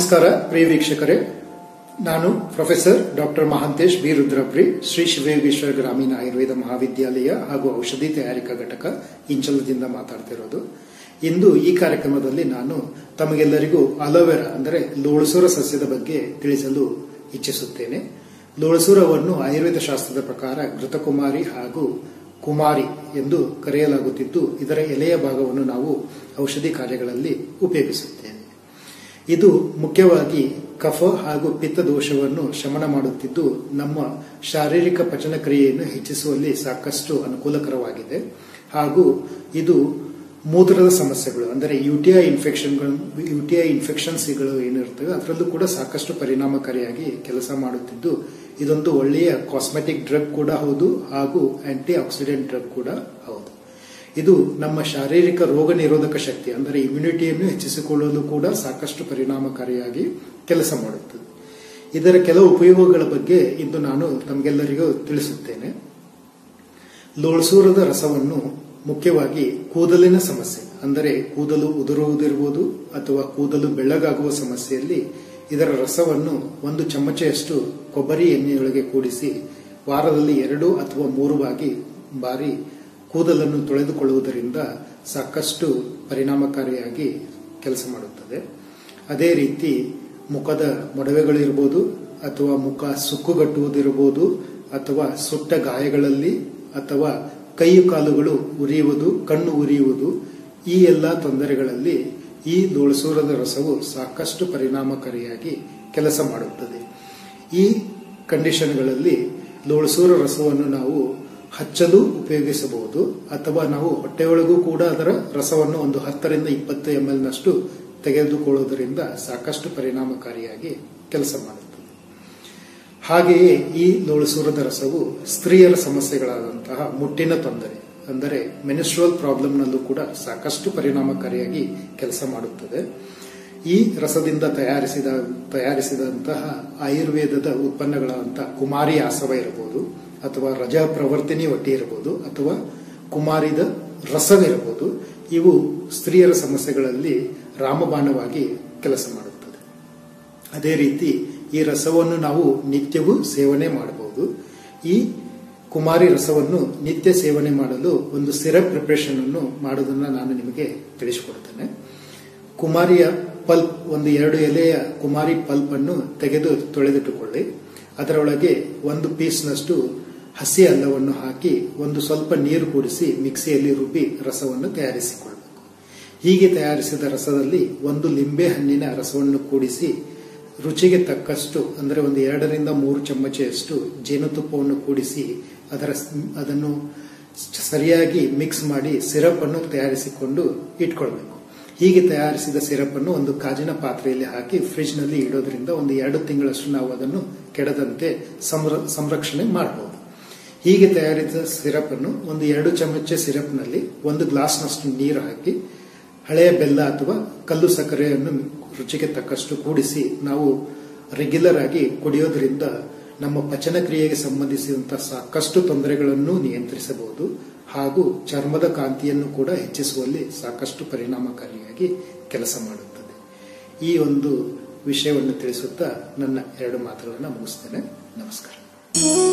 ನಮಸ್ಕಾರ ಪ್ರಿಯ ವೀಕ್ಷಕರೇ ನಾನು ಪ್ರೊಫೆಸರ್ ಡಾಕ್ಟರ್ ಮಹಾಂತೇಶ್ ಬಿ ರುದ್ರಪ್ರಿ ಶ್ರೀ ಶಿವಯೋಗೇಶ್ವರ ಗ್ರಾಮೀಣ ಆಯುರ್ವೇದ ಮಹಾವಿದ್ಯಾಲಯ ಹಾಗೂ ಔಷಧಿ ತಯಾರಿಕಾ ಘಟಕ ಇಂಚಲದಿಂದ ಮಾತಾಡ್ತಿರೋದು ಇಂದು ಈ ಕಾರ್ಯಕ್ರಮದಲ್ಲಿ ನಾನು ತಮಗೆಲ್ಲರಿಗೂ ಅಲೋವೆರಾ ಅಂದರೆ ಲೋಳಸೂರ ಸಸ್ಯದ ಬಗ್ಗೆ ತಿಳಿಸಲು ಇಚ್ಛಿಸುತ್ತೇನೆ ಲೋಳಸೂರವನ್ನು ಆಯುರ್ವೇದ ಶಾಸ್ತ್ರದ ಪ್ರಕಾರ ಘೃತಕುಮಾರಿ ಹಾಗೂ ಕುಮಾರಿ ಎಂದು ಕರೆಯಲಾಗುತ್ತಿದ್ದು ಇದರ ಎಲೆಯ ಭಾಗವನ್ನು ನಾವು ಔಷಧಿ ಕಾರ್ಯಗಳಲ್ಲಿ ಉಪಯೋಗಿಸುತ್ತೇವೆ ಇದು ಮುಖ್ಯವಾಗಿ ಕಫ ಹಾಗೂ ಪಿತ್ತ ದೋಷವನ್ನು ಶಮನ ಮಾಡುತ್ತಿದ್ದು ನಮ್ಮ ಶಾರೀರಿಕ ಪಚನ ಕ್ರಿಯೆಯನ್ನು ಹೆಚ್ಚಿಸುವಲ್ಲಿ ಸಾಕಷ್ಟು ಅನುಕೂಲಕರವಾಗಿದೆ ಹಾಗೂ ಇದು ಮೂತ್ರದ ಸಮಸ್ಯೆಗಳು ಅಂದರೆ ಯುಟಿಐ ಇನ್ಫೆಕ್ಷನ್ಗಳು ಯುಟಿಐ ಇನ್ಫೆಕ್ಷನ್ಸ್ಗಳು ಏನಿರ್ತವೆ ಅದರಲ್ಲೂ ಕೂಡ ಸಾಕಷ್ಟು ಪರಿಣಾಮಕಾರಿಯಾಗಿ ಕೆಲಸ ಮಾಡುತ್ತಿದ್ದು ಇದೊಂದು ಒಳ್ಳೆಯ ಕಾಸ್ಮೆಟಿಕ್ ಡ್ರಗ್ ಕೂಡ ಹೌದು ಹಾಗೂ ಆಂಟಿ ಆಕ್ಸಿಡೆಂಟ್ ಡ್ರಗ್ ಕೂಡ ಹೌದು ಇದು ನಮ್ಮ ಶಾರೀರಿಕ ರೋಗ ನಿರೋಧಕ ಶಕ್ತಿ ಅಂದರೆ ಇಮ್ಯುನಿಟಿಯನ್ನು ಹೆಚ್ಚಿಸಿಕೊಳ್ಳಲು ಕೂಡ ಸಾಕಷ್ಟು ಪರಿಣಾಮಕಾರಿಯಾಗಿ ಕೆಲಸ ಮಾಡುತ್ತದೆ ಇದರ ಕೆಲವು ಉಪಯೋಗಗಳ ಬಗ್ಗೆ ಇಂದು ನಾನು ತಮಗೆಲ್ಲರಿಗೂ ತಿಳಿಸುತ್ತೇನೆ ಲೋಳ್ಸೂರದ ರಸವನ್ನು ಮುಖ್ಯವಾಗಿ ಕೂದಲಿನ ಸಮಸ್ಯೆ ಅಂದರೆ ಕೂದಲು ಉದುರುವುದಿರುವುದು ಅಥವಾ ಕೂದಲು ಬೆಳ್ಳಗಾಗುವ ಸಮಸ್ಯೆಯಲ್ಲಿ ಇದರ ರಸವನ್ನು ಒಂದು ಚಮಚೆಯಷ್ಟು ಕೊಬ್ಬರಿ ಎಣ್ಣೆಯೊಳಗೆ ಕೂಡಿಸಿ ವಾರದಲ್ಲಿ ಎರಡು ಅಥವಾ ಮೂರು ಬಾಗಿ ಬಾರಿ ಕೂದಲನ್ನು ತೊಳೆದುಕೊಳ್ಳುವುದರಿಂದ ಸಾಕಷ್ಟು ಪರಿಣಾಮಕಾರಿಯಾಗಿ ಕೆಲಸ ಮಾಡುತ್ತದೆ ಅದೇ ರೀತಿ ಮುಖದ ಮೊಡವೆಗಳಿರ್ಬೋದು ಅಥವಾ ಮುಖ ಸುಕ್ಕುಗಟ್ಟುವುದಿರಬಹುದು ಅಥವಾ ಸುಟ್ಟ ಗಾಯಗಳಲ್ಲಿ ಅಥವಾ ಕೈ ಕಾಲುಗಳು ಉರಿಯುವುದು ಕಣ್ಣು ಉರಿಯುವುದು ಈ ಎಲ್ಲ ತೊಂದರೆಗಳಲ್ಲಿ ಈ ಲೋಳಸೂರದ ರಸವು ಸಾಕಷ್ಟು ಪರಿಣಾಮಕಾರಿಯಾಗಿ ಕೆಲಸ ಮಾಡುತ್ತದೆ ಈ ಕಂಡೀಷನ್ಗಳಲ್ಲಿ ಲೋಳಸೂರ ರಸವನ್ನು ನಾವು ಹಚ್ಚಲು ಉಪಯೋಗಿಸಬಹುದು ಅಥವಾ ನಾವು ಹೊಟ್ಟೆಯೊಳಗೂ ಕೂಡ ಅದರ ರಸವನ್ನು ಒಂದು ಹತ್ತರಿಂದ ಇಪ್ಪತ್ತು ಎಂ ಎಲ್ ನಷ್ಟು ತೆಗೆದುಕೊಳ್ಳುವುದರಿಂದ ಸಾಕಷ್ಟು ಪರಿಣಾಮಕಾರಿಯಾಗಿ ಕೆಲಸ ಮಾಡುತ್ತದೆ ಹಾಗೆಯೇ ಈ ಲೋಳಸೂರದ ರಸವು ಸ್ತ್ರೀಯರ ಸಮಸ್ಯೆಗಳಾದಂತಹ ಮುಟ್ಟಿನ ತೊಂದರೆ ಅಂದರೆ ಮೆನಿಸ್ಟ್ರಲ್ ಪ್ರಾಬ್ಲಮ್ನಲ್ಲೂ ಕೂಡ ಸಾಕಷ್ಟು ಪರಿಣಾಮಕಾರಿಯಾಗಿ ಕೆಲಸ ಮಾಡುತ್ತದೆ ಈ ರಸದಿಂದ ತಯಾರಿಸಿದ ತಯಾರಿಸಿದಂತಹ ಆಯುರ್ವೇದದ ಉತ್ಪನ್ನಗಳಾದಂತಹ ಕುಮಾರಿ ಆಸವ ಇರಬಹುದು ಅಥವಾ ರಜಾ ಪ್ರವರ್ತಿನಿ ಒಟ್ಟಿ ಇರಬಹುದು ಅಥವಾ ಕುಮಾರಿದ ರಸವಿರಬಹುದು ಇವು ಸ್ತ್ರೀಯರ ಸಮಸ್ಯೆಗಳಲ್ಲಿ ರಾಮಬಾಣವಾಗಿ ಕೆಲಸ ಮಾಡುತ್ತದೆ ಅದೇ ರೀತಿ ಈ ರಸವನ್ನು ನಾವು ನಿತ್ಯವೂ ಸೇವನೆ ಮಾಡಬಹುದು ಈ ಕುಮಾರಿ ರಸವನ್ನು ನಿತ್ಯ ಸೇವನೆ ಮಾಡಲು ಒಂದು ಸಿರಪ್ ಪ್ರಿಪರೇಷನ್ ಅನ್ನು ಮಾಡುವುದನ್ನು ನಾನು ನಿಮಗೆ ತಿಳಿಸಿಕೊಡ್ತೇನೆ ಕುಮಾರಿಯ ಪಲ್ಪ್ ಒಂದು ಎರಡು ಎಲೆಯ ಕುಮಾರಿ ಪಲ್ಪ್ ಅನ್ನು ತೆಗೆದು ತೊಳೆದಿಟ್ಟುಕೊಳ್ಳಿ ಅದರೊಳಗೆ ಒಂದು ಪೀಸ್ನಷ್ಟು ಹಸಿ ಅಲ್ಲವನ್ನು ಹಾಕಿ ಒಂದು ಸ್ವಲ್ಪ ನೀರು ಕೂಡಿಸಿ ಮಿಕ್ಸಿಯಲ್ಲಿ ರುಬ್ಬಿ ರಸವನ್ನು ತಯಾರಿಸಿಕೊಳ್ಳಬೇಕು ಹೀಗೆ ತಯಾರಿಸಿದ ರಸದಲ್ಲಿ ಒಂದು ಲಿಂಬೆ ಹಣ್ಣಿನ ರಸವನ್ನು ಕೂಡಿಸಿ ರುಚಿಗೆ ತಕ್ಕಷ್ಟು ಅಂದರೆ ಒಂದು ಎರಡರಿಂದ ಮೂರು ಚಮಚೆಯಷ್ಟು ಜೇನುತುಪ್ಪವನ್ನು ಕೂಡಿಸಿ ಅದರ ಅದನ್ನು ಸರಿಯಾಗಿ ಮಿಕ್ಸ್ ಮಾಡಿ ಸಿರಪ್ ಅನ್ನು ತಯಾರಿಸಿಕೊಂಡು ಇಟ್ಕೊಳ್ಬೇಕು ಹೀಗೆ ತಯಾರಿಸಿದ ಸಿರಪ್ ಅನ್ನು ಒಂದು ಕಾಜಿನ ಪಾತ್ರೆಯಲ್ಲಿ ಹಾಕಿ ಫ್ರಿಜ್ ನಲ್ಲಿ ಇಡೋದ್ರಿಂದ ಒಂದು ಎರಡು ತಿಂಗಳಷ್ಟು ನಾವು ಅದನ್ನು ಕೆಡದಂತೆ ಸಂರಕ್ಷಣೆ ಮಾಡಬಹುದು ಹೀಗೆ ತಯಾರಿಸಿದ ಸಿರಪ್ ಅನ್ನು ಒಂದು ಎರಡು ಚಮಚ ಸಿರಪ್ ನಲ್ಲಿ ಒಂದು ಗ್ಲಾಸ್ನಷ್ಟು ನೀರು ಹಾಕಿ ಹಳೆಯ ಬೆಲ್ಲ ಅಥವಾ ಕಲ್ಲು ಸಕ್ಕರೆಯನ್ನು ರುಚಿಗೆ ತಕ್ಕಷ್ಟು ಕೂಡಿಸಿ ನಾವು ರೆಗ್ಯುಲರ್ ಆಗಿ ಕುಡಿಯೋದ್ರಿಂದ ನಮ್ಮ ಪಚನ ಕ್ರಿಯೆಗೆ ಸಂಬಂಧಿಸಿದಂತಹ ಸಾಕಷ್ಟು ತೊಂದರೆಗಳನ್ನು ನಿಯಂತ್ರಿಸಬಹುದು ಹಾಗೂ ಚರ್ಮದ ಕಾಂತಿಯನ್ನು ಕೂಡ ಹೆಚ್ಚಿಸುವಲ್ಲಿ ಸಾಕಷ್ಟು ಪರಿಣಾಮಕಾರಿಯಾಗಿ ಕೆಲಸ ಮಾಡುತ್ತದೆ ಈ ಒಂದು ವಿಷಯವನ್ನು ತಿಳಿಸುತ್ತಾ ನನ್ನ ಎರಡು ಮಾತುಗಳನ್ನು ಮುಗಿಸ್ತೇನೆ ನಮಸ್ಕಾರ